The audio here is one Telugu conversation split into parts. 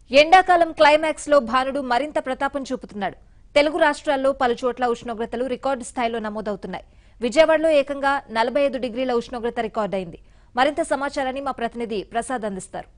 ఎండాకాలం క్లైమాక్స్ లో భానుడు మరింత ప్రతాపం చూపుతున్నాడు తెలుగు రాష్ట్రాల్లో పలు చోట్ల ఉష్ణోగ్రతలు రికార్డు స్థాయిలో నమోదవుతున్నాయి విజయవాడలో ఏకంగా నలభై ఐదు డిగ్రీల ఉష్ణోగ్రత రికార్డైంది మరింత సమాచారాన్ని మా ప్రతినిధి ప్రసాద్ అందిస్తారు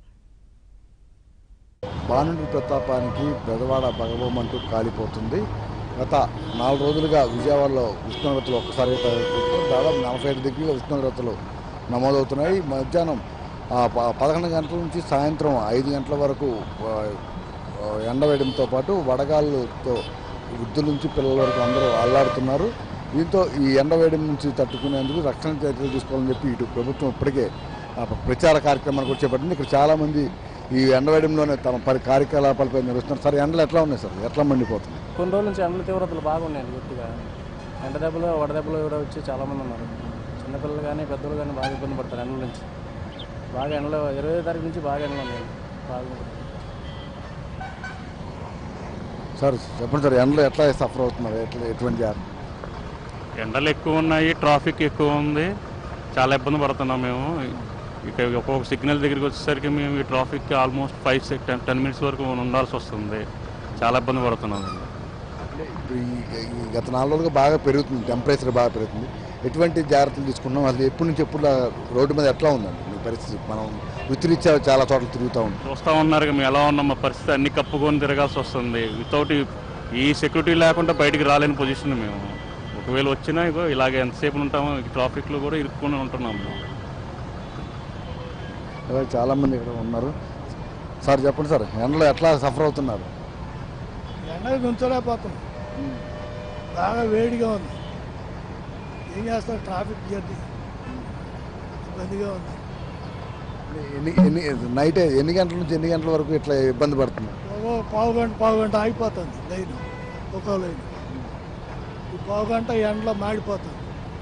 బాణుడి ప్రతాపానికి బెదవాడ భగవమంటూ కాలిపోతుంది గత నాలుగు రోజులుగా విజయవాడలో ఉష్ణోగ్రతలు ఒక్కసారి పెరుగుతూ దాదాపు నలభై ఐదు డిగ్రీల ఉష్ణోగ్రతలు నమోదవుతున్నాయి మధ్యాహ్నం ఆ, ప- పదకొండు గంటల నుంచి సాయంత్రం ఐదు గంటల వరకు ఆ, ఆ, ఎండవేయడంతో పాటు వడగాళ్ళతో వృద్ధుల నుంచి పిల్లల వరకు అందరూ అల్లాడుతున్నారు దీంతో ఈ ఎండవేయడం నుంచి తట్టుకునేందుకు రక్షణ చర్యలు తీసుకోవాలని చెప్పి ఇటు ప్రభుత్వం ఇప్పటికే ఆ, ప్రచార కార్యక్రమాన్ని కూడా చేపట్టింది ఇక్కడ చాలామంది ఈ ఎండవేయడంలోనే తమ పరి కార్యకలాపాలపై నిర్వహిస్తున్నారు సార్ ఎండలు ఎట్లా ఉన్నాయి సార్ ఎట్లా మండిపోతుంది కొన్ని రోజుల నుంచి ఎండల తీవ్రతలు బాగున్నాయండి గట్టిగా ఎండ దెబ్బలు వడ దెబ్బలు కూడా వచ్చి చాలామంది ఉన్నారు చిన్నపిల్లలు కానీ పెద్దలు కానీ బాగా ఇబ్బంది పడతారు ఎండల నుంచి బాగా ఎండలు ఇరవై తారీఖు నుంచి బాగా ఎండలు ఉన్నాయండి బాగా సార్ చెప్పండి సార్ ఎండలు ఎట్లా సఫర్ అవుతున్నారు ఎట్లా ఎటువంటి జాగ్రత్త ఎండలు ఎక్కువ ఉన్నాయి ట్రాఫిక్ ఎక్కువ ఉంది చాలా ఇబ్బంది పడుతున్నాం మేము ఇక ఒక్కొక్క సిగ్నల్ దగ్గరికి వచ్చేసరికి మేము ఈ traffic almost five six ten ten minutes వరకు ఉండాల్సి వస్తుంది చాలా ఇబ్బంది పడుతున్నాం అంటే ఇప్పుడు ఈ ఈ గత నాలుగు రోజులుగా బాగా పెరుగుతుంది టెంపరేచర్ బాగా పెరుగుతుంది ఎటువంటి జాగ్రత్తలు తీసుకున్నాం అసలు ఎప్పటి నుంచి ఎప్పుడు రోడ్డు మీద ఎట్లా ఉందండి మీ పరిస్థితి మనం వృత్తిరీత్యా చాలా చోట్ల తిరుగుతూ ఉంటాం చూస్తూ ఉన్నారు ఇక మేము ఎలా ఉన్నాం మా పరిస్థితి అన్ని కప్పుకొని తిరగాల్సి వస్తుంది వితౌట్ ఈ సెక్యూరిటీ లేకుండా బయటికి రాలేని పొజిషన్ మేము ఒకవేళ వచ్చినా ఇగో ఇలాగే ఎంతసేపు ఉంటామో ఈ ట్రాఫిక్లో కూడా ఇరుక్కొని ఉంటున్నాము అలాగే చాలామంది ఇక్కడ ఉన్నారు సార్ చెప్పండి సార్ ఎండలో ఎట్లా సఫర్ అవుతున్నారు ఎండకు నుంచోలేకపోతున్నాం బాగా వేడిగా ఉంది ఏం చేస్తారు ట్రాఫిక్ జర్నీ ఇబ్బందిగా ఉంది ఎన్ని ఎన్ని నైట్ ఎన్ని గంటల నుంచి ఎన్ని గంటల వరకు ఇట్లా ఇబ్బంది పడుతున్నారు ఒక పావు గంట పావు గంట ఆగిపోతుంది లైన్ ఒక్కో లైన్ ఈ పావు గంట ఎండలో మాడిపోతుంది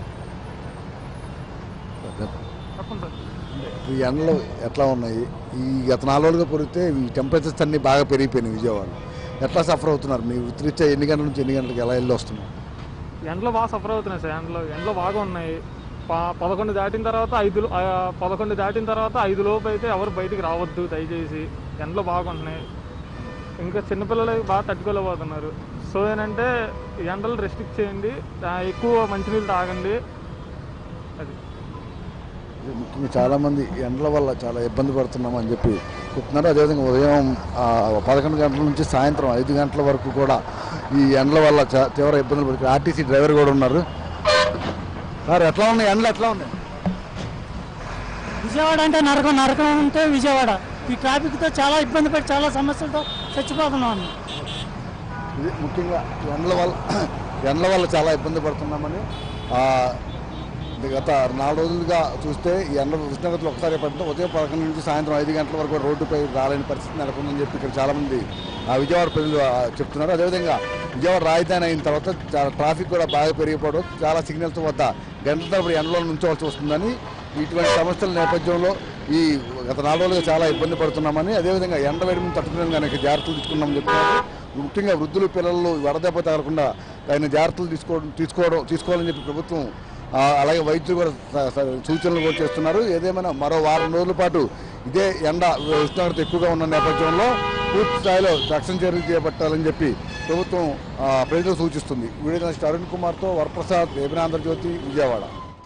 ఈ ఎండలు ఎట్లా ఉన్నాయి ఈ గత నాలుగు రోజులుగా పెరిగితే ఈ టెంపరేచర్స్ అన్నీ బాగా పెరిగిపోయినాయి విజయవాడలో ఎట్లా సఫర్ అవుతున్నారు మీ వృత్తిరీత్యా ఎన్ని గంటల నుంచి ఎన్ని గంటలకు ఎలా వెళ్ళి వస్తున్నారు ఎండలో బాగా సఫర్ అవుతున్నాయి సార్ ఎండలో ఎండలో బాగా ఉన్నాయి ప- పదకొండు దాటిన తర్వాత ఐదు లో- ఆ, పదకొండు దాటిన తర్వాత ఐదు లోపు అయితే ఎవరు బయటికి రావద్దు దయచేసి ఎండలో బాగుంటున్నాయి ఇంకా చిన్నపిల్లలు బాగా తట్టుకోలేకపోతున్నారు సో ఏంటంటే ఎండలు రెస్ట్రిక్ట్ చేయండి ఆ, ఎక్కువ మంచినీళ్ళు తాగండి అది ఇది ముఖ్యంగా చాలామంది ఎండల వల్ల చాలా ఇబ్బంది పడుతున్నామని చెప్పి చెప్తున్నారు అదేవిధంగా ఉదయం ఆ, పదకొండు గంటల నుంచి సాయంత్రం ఐదు గంటల వరకు కూడా ఈ ఎండల వల్ల చా- తీవ్ర ఇబ్బందులు పడుతుంది ఆర్టీసీ డ్రైవర్ కూడా ఉన్నారు సార్ ఎట్లా ఉన్నాయి ఎండలు ఎట్లా ఉన్నాయి విజయవాడ అంటే నరకం నరకం అంటే విజయవాడ ఈ ట్రాఫిక్తో చాలా ఇబ్బంది పడి చాలా సమస్యలతో చచ్చిపోతున్నాం ఇది ముఖ్యంగా ఎండల వల్ల ఎండల వల్ల చాలా ఇబ్బంది పడుతున్నామని ఆ, ఇది గత నాలుగు రోజులుగా చూస్తే ఈ ఎండ ఉష్ణోగ్రతలు ఒకసారి పడితే ఉదయం పదకొండు నుంచి సాయంత్రం ఐదు గంటల వరకు రోడ్డుపై రాలేని పరిస్థితి నెలకొందని చెప్పి ఇక్కడ చాలామంది ఆ విజయవాడ ప్రజలు ఆ, చెప్తున్నారు అదేవిధంగా విజయవాడ రాజధాని అయిన తర్వాత చాలా ట్రాఫిక్ కూడా బాగా పెరిగిపోవడం చాలా సిగ్నల్స్ వద్ద గంటల తరబడి ఎండలో నుంచోవాల్సి వస్తుందని ఇటువంటి సమస్యల నేపథ్యంలో ఈ గత నాలుగు రోజులుగా చాలా ఇబ్బంది పడుతున్నామని అదేవిధంగా ఎండ వేడిని తట్టుకునే అనేక జాగ్రత్తలు తీసుకున్నామని చెప్తున్నారు ముఖ్యంగా వృద్ధులు పిల్లలు వడదెబ్బ తగలకుండా తగిన జాగ్రత్తలు తీసుకోవడం తీసుకోవడం తీసుకోవాలని చెప్పి ప్రభుత్వం ఆ, అలాగే వైద్యులు కూడా స- స- సూచనలు కూడా చేస్తున్నారు ఏదేమైనా మరో వారం రోజుల పాటు ఇదే ఎండ ఉష్ణోగ్రత ఎక్కువగా ఉన్న నేపథ్యంలో పూర్తి స్థాయిలో రక్షణ చర్యలు చేపట్టాలని చెప్పి ప్రభుత్వం ఆ, ప్రజలకు సూచిస్తుంది వీడియో జర్నలిస్ట్ అరుణ్ కుమార్తో వరప్రసాద్ ఏబినాంధ్రజ్యోతి విజయవాడ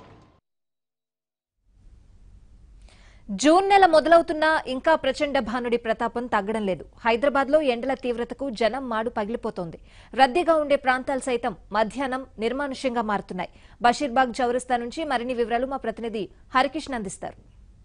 జూన్ నెల మొదలవుతున్నా ఇంకా ప్రచండ భానుడి ప్రతాపం తగ్గడం లేదు హైదరాబాద్ లో ఎండల తీవ్రతకు జనం మాడు పగిలిపోతోంది రద్దీగా ఉండే ప్రాంతాలు సైతం మధ్యాహ్నం నిర్మానుష్యంగా మారుతున్నాయి బషీర్బాగ్ చౌరస్తా నుంచి మరిన్ని వివరాలు మా ప్రతినిధి హరికృష్ణ అందిస్తారు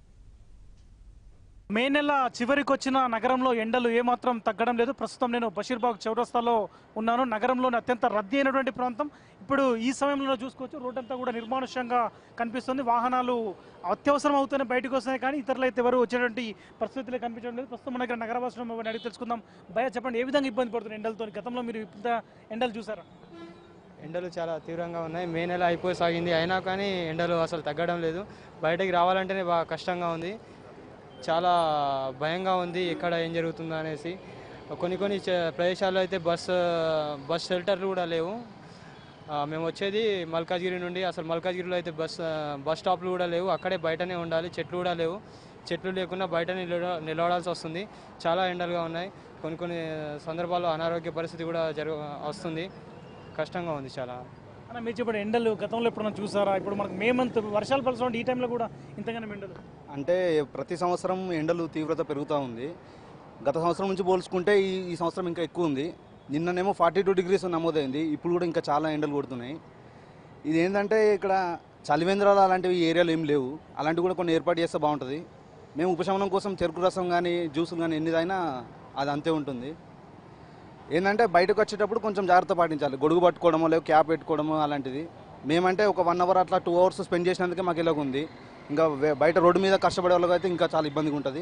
మే నెల చివరికి వచ్చిన నగరంలో ఎండలు ఏమాత్రం తగ్గడం లేదు ప్రస్తుతం నేను బషీర్బాగ్ చౌరస్తాలో ఉన్నాను నగరంలోని అత్యంత రద్దీ అయినటువంటి ప్రాంతం ఇప్పుడు ఈ సమయంలో చూసుకోవచ్చు రోడ్డంతా కూడా నిర్మానుష్యంగా కనిపిస్తుంది వాహనాలు అత్యవసరం అవుతూనే బయటకు వస్తున్నాయి కానీ ఇతరులు అయితే ఎవరు వచ్చేటువంటి పరిస్థితులే కనిపించడం లేదు ప్రస్తుతం మన దగ్గర నగరవాసులు ఎవరిని అడిగి తెలుసుకుందాం భయ చెప్పండి ఏ విధంగా ఇబ్బంది పడుతుంది ఎండలతో గతంలో మీరు ఇంత ఎండలు చూసారా ఎండలు చాలా తీవ్రంగా ఉన్నాయి మే నెల అయిపోయి సాగింది అయినా కానీ ఎండలు అసలు తగ్గడం లేదు బయటకి రావాలంటేనే బాగా కష్టంగా ఉంది చాలా భయంగా ఉంది ఎక్కడ ఏం జరుగుతుందో అనేసి కొన్ని కొన్ని చ- ప్రదేశాల్లో అయితే బస్ బస్ షెల్టర్లు కూడా లేవు ఆ, మేము వచ్చేది మల్కాజ్గిరి నుండి అసలు మల్కాజ్గిరిలో అయితే బస్ ఆ, బస్ స్టాప్లు కూడా లేవు అక్కడే బయటనే ఉండాలి చెట్లు కూడా లేవు చెట్లు లేకుండా బయట నిలవ నిలబడాల్సి వస్తుంది చాలా ఎండలుగా ఉన్నాయి కొన్ని కొన్ని సందర్భాల్లో అనారోగ్య పరిస్థితి కూడా జరగ వస్తుంది కష్టంగా ఉంది చాలా అన్న మీరు చెప్పండి ఎండలు గతంలో ఎప్పుడన్నా చూసారా ఇప్పుడు మనకు మే మంత్ వర్షాలు పడుతుంది ఈ టైంలో కూడా ఇంతగానే ఎండలు అంటే ప్రతి సంవత్సరం ఎండలు తీవ్రత పెరుగుతూ ఉంది గత సంవత్సరం నుంచి పోల్చుకుంటే ఈ ఈ సంవత్సరం ఇంకా ఎక్కువ ఉంది నిన్ననేమో ఫార్టీ టూ డిగ్రీస్ నమోదైంది ఇప్పుడు కూడా ఇంకా చాలా ఎండలు కొడుతున్నాయి ఇది ఏంటంటే ఇక్కడ చలివేంద్రాలు అలాంటివి ఈ ఏరియాలో ఏం లేవు అలాంటివి కూడా కొన్ని ఏర్పాటు చేస్తే బాగుంటుంది మేము ఉపశమనం కోసం చెరుకు రసం కానీ జ్యూసులు కానీ ఎన్నిదైనా అది అంతే ఉంటుంది ఏంటంటే బయటకు వచ్చేటప్పుడు కొంచెం జాగ్రత్త పాటించాలి గొడుగు పట్టుకోవడమో లేవు క్యాప్ పెట్టుకోవడమో అలాంటిది మేమంటే ఒక వన్ అవర్ అట్లా టూ అవర్స్ స్పెండ్ చేసినందుకే మాకు ఇలాగ ఉంది ఇంకా వే- బయట రోడ్డు మీద కష్టపడే వాళ్ళకి అయితే ఇంకా చాలా ఇబ్బందిగా ఉంటుంది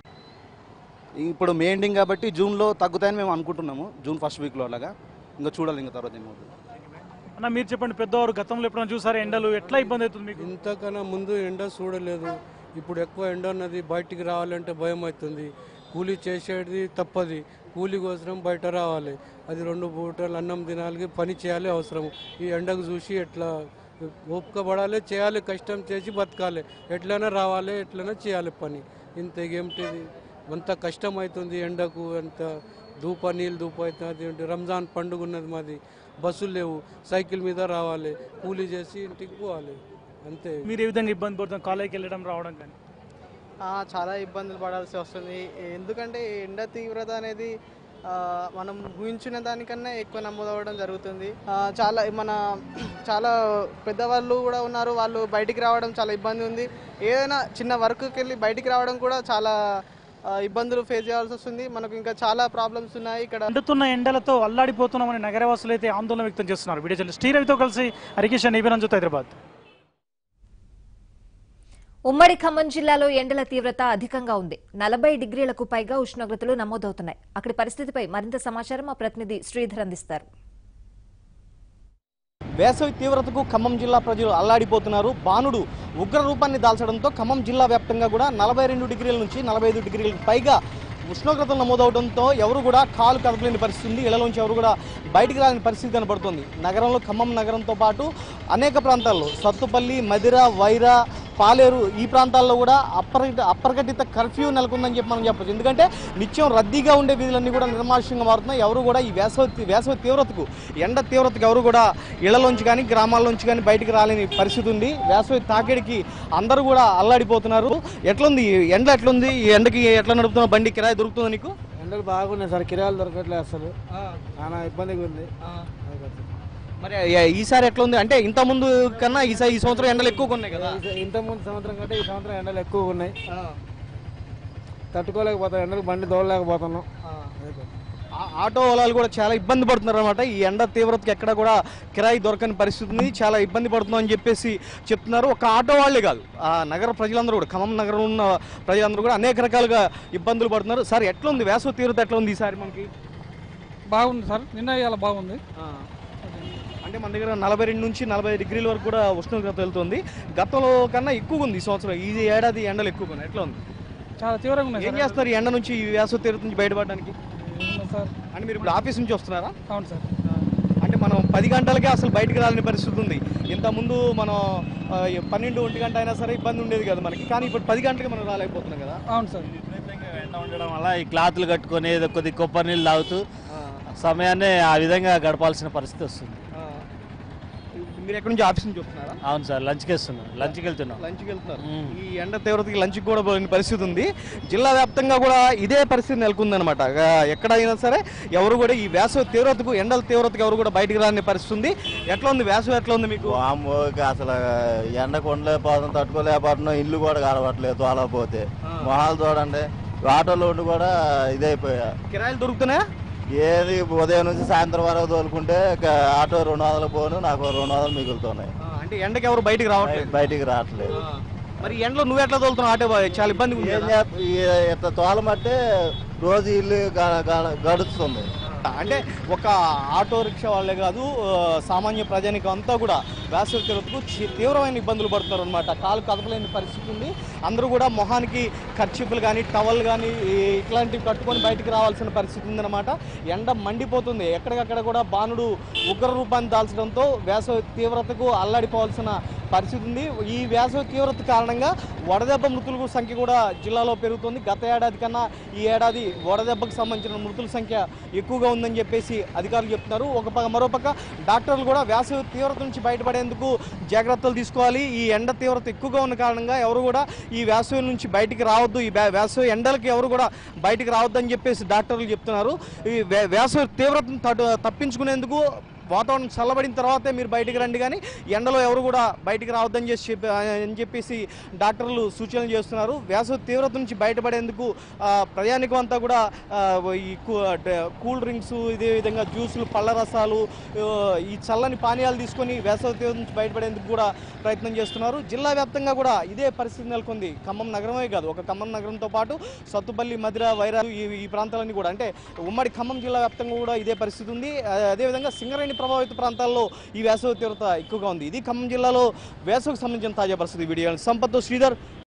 ఇప్పుడు మే ఎండింగ్ కాబట్టి జూన్లో తగ్గుతాయని మేము అనుకుంటున్నాము జూన్ ఫస్ట్ వీక్లో అలాగా ఇంకా చూడాలి ఇంకా తర్వాత ఏమవుతుంది అన్న మీరు చెప్పండి పెద్దవారు గతంలో ఎప్పుడైనా చూసారా ఎండలు ఎట్లా ఇబ్బంది అవుతుంది మీకు ఇంతకన్నా ముందు ఎండ చూడలేదు ఇప్పుడు ఎక్కువ ఎండ ఉన్నది బయటికి రావాలంటే భయం అవుతుంది కూలీ చేసేది తప్పది కూలీ కోసం బయట రావాలి అది రెండు పూటలు అన్నం తినాలి పని చేయాలి అవసరం ఈ ఎండకు చూసి ఎట్లా ఓపిక పడాలి చేయాలి కష్టం చేసి బతకాలి ఎట్లైనా రావాలి ఎట్లైనా చేయాలి పని ఇంత ఏమిటిది అంత కష్టం అవుతుంది ఎండకు అంత ధూప నీళ్ళు ధూప అవుతుంది రంజాన్ పండుగ ఉన్నది మాది బస్సులు లేవు సైకిల్ మీద రావాలి కూలీ చేసి ఇంటికి పోవాలి అంతే మీరు ఏ విధంగా ఇబ్బంది పడుతుంది కాలేజీకి వెళ్ళడం రావడం కానీ ఆ, చాలా ఇబ్బందులు పడాల్సి వస్తుంది ఎందుకంటే ఎండ తీవ్రత అనేది ఆ, మనం ఊహించిన దానికన్నా ఎక్కువ నమోదవడం జరుగుతుంది ఆ, చాలా మన చాలా పెద్దవాళ్ళు కూడా ఉన్నారు వాళ్ళు బయటికి రావడం చాలా ఇబ్బంది ఉంది ఏదైనా చిన్న వర్క్కి వెళ్ళి బయటికి రావడం కూడా చాలా ఆ, ఇబ్బందులు ఫేస్ చేయాల్సి వస్తుంది మనకు ఇంకా చాలా ప్రాబ్లమ్స్ ఉన్నాయి ఇక్కడ మండుతున్న ఎండలతో అల్లాడిపోతున్నామని నగరవాసులు అయితే ఆందోళన వ్యక్తం చేస్తున్నారు వీడియో జర్నలిస్ట్ శ్రీరవితో కలిసి హరికిషన్ ఈవెనంజుత్ హైదరాబాద్ ఉమ్మడి ఖమ్మం జిల్లాలో ఎండల తీవ్రత అధికంగా ఉంది నలభై డిగ్రీలకు పైగా ఉష్ణోగ్రతలు నమోదవుతున్నాయి అక్కడి పరిస్థితిపై మరింత సమాచారం మా ప్రతినిధి శ్రీధర్ అందిస్తారు వేసవి తీవ్రతకు ఖమ్మం జిల్లా ప్రజలు అల్లాడిపోతున్నారు బాణుడు ఉగ్ర రూపాన్ని దాల్చడంతో ఖమ్మం జిల్లా వ్యాప్తంగా కూడా నలభై రెండు డిగ్రీల నుంచి నలభై ఐదు డిగ్రీలకు పైగా ఉష్ణోగ్రతలు నమోదవడంతో ఎవరు కూడా కాలు కదపలేని పరిస్థితి ఉంది ఇళ్లలోంచి ఎవరు కూడా బయటికి రాని పరిస్థితి కనబడుతుంది నగరంలో ఖమ్మం నగరంతో పాటు అనేక ప్రాంతాల్లో సత్తుపల్లి మదిర వైరా పాలేరు ఈ ప్రాంతాల్లో కూడా అప్రకటిత అప్రకటిత కర్ఫ్యూ నెలకొందని చెప్పి మనం చెప్పచ్చు ఎందుకంటే నిత్యం రద్దీగా ఉండే వీధులన్నీ కూడా నిర్మానుష్యంగా మారుతున్నాయి ఎవరు కూడా ఈ వేసవి వేసవి తీవ్రతకు ఎండ తీవ్రతకు ఎవరు కూడా ఇళ్లలోంచి కానీ గ్రామాల్లోంచి కానీ బయటికి రాలేని పరిస్థితి ఉంది వేసవి తాకిడికి అందరూ కూడా అల్లాడిపోతున్నారు ఎట్లుంది ఈ ఎండ ఎట్లుంది ఈ ఎండకి ఎట్లా నడుపుతున్న బండి కిరాయి దొరుకుతుందా నీకు ఎండలు బాగున్నాయి సార్ కిరాయిలు దొరకట్లేదు అసలు చాలా ఇబ్బందిగా ఉంది మరి ఈ- ఈసారి ఎట్లా ఉంది అంటే ఇంత ముందు కన్నా ఈసారి ఈ సంవత్సరం ఎండలు ఎక్కువ ఉన్నాయి కదా ఇంత ముందు సంవత్సరం కంటే ఈ సంవత్సరం ఎండలు ఎక్కువ ఉన్నాయి తట్టుకోలేకపోతాం ఎండలు బండి దోడలేకపోతున్నాం ఆ- ఆటో వాళ్ళు కూడా చాలా ఇబ్బంది పడుతున్నారు అనమాట ఈ ఎండ తీవ్రతకి ఎక్కడ కూడా కిరాయి దొరకని పరిస్థితి ఉంది చాలా ఇబ్బంది పడుతున్నాం అని చెప్పేసి చెప్తున్నారు ఒక ఆటో వాళ్ళే కాదు ఆ నగర ప్రజలందరూ కూడా ఖమ్మం నగరం ఉన్న ప్రజలందరూ కూడా అనేక రకాలుగా ఇబ్బందులు పడుతున్నారు సార్ ఎట్లా ఉంది వేసవి తీవ్రత ఎట్లా ఉంది ఈసారి మనకి బాగుంది సార్ నిన్న ఇవాళ బాగుంది అంటే మన దగ్గర నలభై రెండు నుంచి నలభై డిగ్రీల వరకు కూడా ఉష్ణోగ్రత వెళ్తుంది గతంలో కన్నా ఎక్కువ ఉంది ఈ సంవత్సరం ఈ ఏడాది ఎండలు ఎక్కువ ఉన్నాయి ఎట్లా ఉంది చాలా తీవ్రంగా ఉన్నాయి ఏం సార్. చేస్తున్నారు ఈ ఎండ నుంచి ఈ వేసవి తీవ్రత నుంచి బయటపడడానికి సార్ అంటే మీరు ఇప్పుడు ఆఫీస్ నుంచి వస్తున్నారా అవును సార్ అంటే మనం పది గంటలకే అసలు బయటకు రాలని పరిస్థితి ఉంది ఇంతకుముందు మనం ఆ, పన్నెండు ఒంటి గంట అయినా సరే ఇబ్బంది ఉండేది కదా మనకి కానీ ఇప్పుడు పది గంటలకి మనం రాలేకపోతున్నాం కదా అవును సార్ ఎండ ఉండడం వల్ల ఈ క్లాత్లు కట్టుకొని ఏదో కొద్ది కొబ్బరి నీళ్ళు తాగుతూ సమయాన్ని ఆ విధంగా గడపాల్సిన పరిస్థితి వస్తుంది మీరు ఎక్కడి నుంచి ఆఫీస్ నుంచి వస్తున్నారా అవును సార్ లంచ్కి వస్తున్నాం లంచ్కి వెళ్తున్నాం లంచ్కి వెళ్తున్నారు ఈ ఎండ తీవ్రతకి లంచ్కి కూడా పోయిన పరిస్థితి ఉంది జిల్లా వ్యాప్తంగా కూడా ఇదే పరిస్థితి నెలకొందనమాట ఆ, ఎక్కడైనా సరే ఎవరు కూడా ఈ వేసవి తీవ్రతకు ఎండల తీవ్రతకు ఎవరు కూడా బయటికి రాని పరిస్థితి ఉంది ఎట్లా ఉంది వేసవి ఎట్లా ఉంది మీకు వామ్మో, ఇక అసలు ఎండకు ఉండలేకపోతున్నాం తట్టుకోలేకపోతున్నాం ఇల్లు కూడా కడవట్లేదు తోలకపోతే మొహాలు చూడండి ఆటోలో ఉండి కూడా ఇదైపోయా కిరాయిలు దొరుకుతున్నాయా ఏది ఉదయం నుంచి సాయంత్రం వరకు తోలుకుంటే ఇక ఆటో రెండు వందలు పోను నాకు రెండు వందలు మిగులుతున్నాయి అంటే ఎండకి ఎవరు బయటికి రావట్లేదు బయటికి రావట్లేదు మరి ఈ ఎండలో నువ్వు ఎట్లా తోలుతున్నావు ఆటో బాయ్? చాలా ఇబ్బందిగా ఉంది ఏం కదా? చేస్త- ఈ- ఇట్లా తోలమంటే రోజు ఇల్లు గ- గ- గడుస్తుంది అంటే ఒక ఆటో రిక్షా వాళ్ళే కాదు ఆ, సామాన్య ప్రజానికం అంతా కూడా వేసవి తీవ్రతకు చి- తీవ్రమైన ఇబ్బందులు పడుతున్నారు అనమాట కాలు కదపలేని పరిస్థితి ఉంది అందరూ కూడా మొహానికి ఖర్చీపులు కానీ టవల్ కానీ ఇట్లాంటివి కట్టుకొని బయటికి రావాల్సిన పరిస్థితి ఉందన్నమాట ఎండ మండిపోతుంది ఎక్కడికక్కడ కూడా బాణుడు ఉగ్ర రూపాన్ని దాల్చడంతో వేసవి తీవ్రతకు అల్లాడిపోవాల్సిన పరిస్థితి ఉంది ఈ వేసవి తీవ్రత కారణంగా వడదెబ్బ మృతుల సంఖ్య కూడా జిల్లాలో పెరుగుతుంది గత ఏడాది కన్నా ఈ ఏడాది వడదెబ్బకు సంబంధించిన మృతుల సంఖ్య ఎక్కువగా ఉందని చెప్పేసి అధికారులు చెప్తున్నారు ఒక పక్క మరోపక్క డాక్టర్లు కూడా వేసవి తీవ్రత నుంచి బయటపడేందుకు జాగ్రత్తలు తీసుకోవాలి ఈ ఎండ తీవ్రత ఎక్కువగా ఉన్న కారణంగా ఎవరు కూడా ఈ వేసవి నుంచి బయటికి రావద్దు ఈ వే- వేసవి ఎండలకి ఎవరు కూడా బయటికి రావద్దు అని చెప్పేసి డాక్టర్లు చెప్తున్నారు ఈ వే- వేసవి తీవ్రతను తటు- తప్పించుకునేందుకు వాతావరణం చల్లబడిన తర్వాతే మీరు బయటికి రండి కానీ ఎండలో ఎవరు కూడా బయటికి రావద్దని చేసి చెప్పి అని చెప్పేసి డాక్టర్లు సూచనలు చేస్తున్నారు వేసవి తీవ్రత నుంచి బయటపడేందుకు ఆ, ప్రయాణికం అంతా కూడా ఆ, ఈ కూ- డ- కూల్ డ్రింక్స్ ఇదే విధంగా జ్యూసులు పళ్ళ రసాలు ఆ, ఈ చల్లని పానీయాలు తీసుకొని వేసవి తీవ్రత నుంచి బయటపడేందుకు కూడా ప్రయత్నం చేస్తున్నారు జిల్లా వ్యాప్తంగా కూడా ఇదే పరిస్థితి నెలకొంది ఖమ్మం నగరమే కాదు ఒక ఖమ్మం నగరంతో పాటు సత్తుపల్లి మధిర వైరాలు ఈ ఈ ప్రాంతాలన్నీ కూడా అంటే ఉమ్మడి ఖమ్మం జిల్లా వ్యాప్తంగా కూడా ఇదే పరిస్థితి ఉంది ఆ, అదేవిధంగా సింగరేణి ప్రభావిత ప్రాంతాల్లో ఈ వేసవి తీవ్రత ఎక్కువగా ఉంది ఇది ఖమ్మం జిల్లాలో వేసవికి సంబంధించిన తాజా పరిస్థితి వీడియో సంపత్ శ్రీధర్